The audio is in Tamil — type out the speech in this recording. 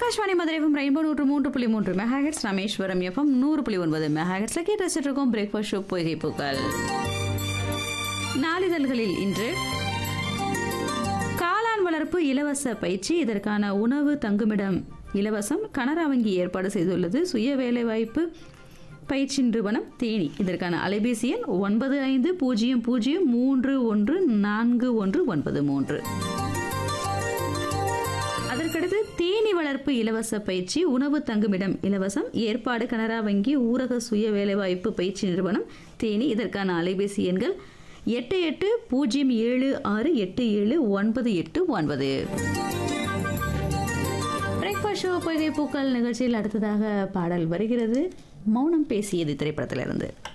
ஆகாஷ்வாணி மதுரை எஃப்எம் ரெயின்போ நூற்று மூன்று புள்ளி மூன்று மெகாஹெட்ஸ் ராமேஸ்வரம் எஃப்எம் நூறு புள்ளி ஒன்பது மெகாஹெட்ஸ்ல கேட்டு ரசிச்சுட்டு இருக்கோம் பிரேக்ஃபாஸ்ட் ஷோ பொய்கை பூக்கள் நாளிதழ்களில் இன்று காளான் வளர்ப்பு இலவச பயிற்சி இதற்கான உணவு தங்குமிடம் இலவசம் கனரா வங்கி ஏற்பாடு செய்துள்ளது சுய வேலைவாய்ப்பு பயிற்சி நிறுவனம் தேனி இதற்கான அலைபேசி எண் ஒன்பது ஐந்து பூஜ்ஜியம் பூஜ்ஜியம் மூன்று ஒன்று நான்கு ஒன்று ஒன்பது மூன்று அதற்கடுத்து தேனி வளர்ப்பு இலவச பயிற்சி உணவு தங்குமிடம் இலவசம் ஏற்பாடு கனரா வங்கி ஊரக சுய வேலைவாய்ப்பு பயிற்சி நிறுவனம் தேனி இதற்கான அலைபேசி எண்கள் எட்டு எட்டு பூஜ்ஜியம் ஏழு ஆறு எட்டு ஏழு ஒன்பது எட்டு ஒன்பது பிரேக்ஃபாஸ்ட் ஷோ பொய்கை பூக்கள் நிகழ்ச்சியில் அடுத்ததாக பாடல் வருகிறது மௌனம் பேசியது திரைப்படத்திலிருந்து